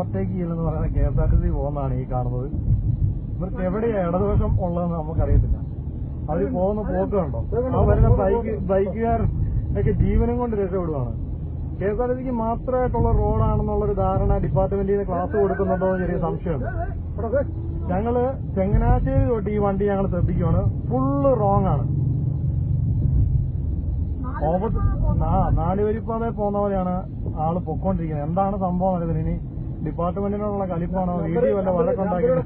overtake ചെയ്യില്ലെന്ന് പറയുന്നത് K S R T C പോകുന്നതാണ് ഈ കാണുന്നത് ഇവർക്ക് എവിടെയാ ഇടതുവശം ഉള്ളതെന്ന് നമുക്കറിയത്തില്ല അവർ പോകുന്ന പോക്ക് കണ്ടോ ആ വരുന്ന ബൈക്ക് ബൈക്കുകാരൻ ഒക്കെ ജീവനും കൊണ്ട് രക്ഷപ്പെടുവാണ് കെ എസ് ആർ ടി സിക്ക് മാത്രമായിട്ടുള്ള റോഡാണെന്നുള്ളൊരു ധാരണ ഡിപ്പാർട്ട്മെന്റിൽ നിന്ന് ക്ലാസ് കൊടുക്കുന്നുണ്ടോ എന്ന് ചെറിയ സംശയമുണ്ട് ഞങ്ങള് ചെങ്ങനാശ്ശേരി തൊട്ട് ഈ വണ്ടി ഞങ്ങൾ ശ്രദ്ധിക്കുവാണ് ഫുള്ള് റോങ് ആണ് ഓപ്പോസിറ്റ് ആ നാലുവരിപ്പാതെ പോകുന്ന പോലെയാണ് ആള് പൊക്കോണ്ടിരിക്കുന്നത് എന്താണ് സംഭവം അറിയത്തില്ല ഇനി ഡിപ്പാർട്ട്മെന്റിനോടുള്ള കലിപ്പാണോ വീഡിയോ വല്ല വഴക്കുണ്ടാക്കിയത്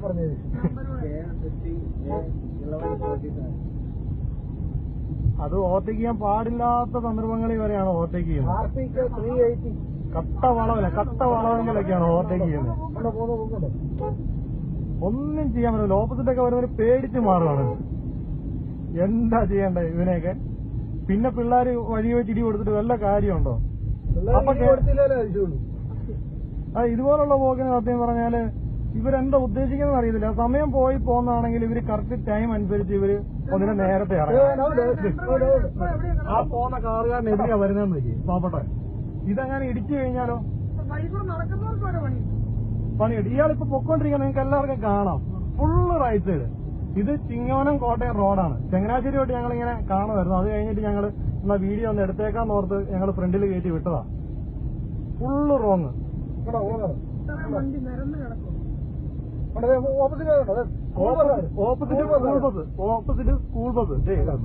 അത് ഓവർടേക്ക് ചെയ്യാൻ പാടില്ലാത്ത സന്ദർഭങ്ങളിൽ വരെയാണ് ഓവർടേക്ക് ചെയ്യുന്നത് R P K three eighty കട്ട വളവില്ല കട്ട വളവിലൊക്കെയാണ് ഓവർടേക്ക് ചെയ്യുന്നത് ഒന്നും ചെയ്യാൻ പറ്റില്ല ഓപ്പോസിറ്റ് ഒക്കെ വരുന്നവര് പേടിച്ച് മാറുകയാണ് എന്താ ചെയ്യണ്ടേ ഇവനെയൊക്കെ പിന്നെ പിള്ളേര് വഴി വെച്ച് ഇടി കൊടുത്തിട്ട് വല്ല കാര്യമുണ്ടോ അപ്പൊ കേ- കൊടുത്തില്ലാലോ അയച്ചുള്ളൂ അത് ഇതുപോലുള്ള പോക്കിന് സത്യം പറഞ്ഞാല് ഇവരെന്താ ഉദ്ദേശിക്കുന്നത് അറിയത്തില്ല സമയം പോയി പോകുന്നതാണെങ്കിൽ ഇവര് കറക്റ്റ് ടൈം അനുസരിച്ച് ഇവര് ഒന്നിനെ നേരത്തെ ഇറങ്ങും ആ പോകുന്ന കാറുകാരനെതിരെയാ വരുന്നതെന്ന് നോക്കി പാപ്പട്ടെ ഇതെങ്ങനെ ഇടിച്ചു കഴിഞ്ഞാലോ നടക്കുന്നവർക്ക് ഒരു പണി പണിയുണ്ട് ഇയാളിപ്പോ പൊക്കോണ്ടിരിക്കുന്ന നിങ്ങൾക്ക് എല്ലാവർക്കും കാണാം ഫുള്ള് റൈറ്റ് സൈഡ് ഇത് ചിങ്ങവനം കോട്ടയം റോഡാണ് ചങ്ങനാശ്ശേരി തൊട്ട് ഞങ്ങൾ ഇങ്ങനെ കാണുമായിരുന്നു അത് കഴിഞ്ഞിട്ട് ഞങ്ങൾ എന്നാ വീഡിയോ ഒന്ന് എടുത്തേക്കാൻ ഓർത്ത് ഞങ്ങൾ ഫ്രണ്ടിൽ കയറ്റി വിട്ടതാ ഫുള്ള് റോങ് ഇത്രയും വണ്ടി നിരന്ന് കിടക്കും opposite opposite school bus opposite school bus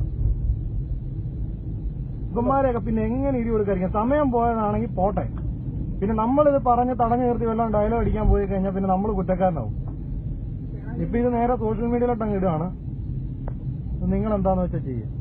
ഇവന്മാരെയൊക്കെ പിന്നെ എങ്ങനെ ഇടി കൊടുക്കാതിരിക്കും സമയം പോയതാണെങ്കിൽ പോട്ടെ പിന്നെ നമ്മളിത് പറഞ്ഞ് തടഞ്ഞു നിർത്തി വല്ലതും ഡയലോഗ് അടിക്കാൻ പോയി കഴിഞ്ഞാൽ പിന്നെ നമ്മൾ കുറ്റക്കാരനാവും ഇപ്പൊ ഇത് നേരെ സോഷ്യൽ മീഡിയയിലോട്ട് അങ്ങ് ഇടുകയാണ് നിങ്ങൾ എന്താന്ന് വെച്ചാൽ ചെയ്യുക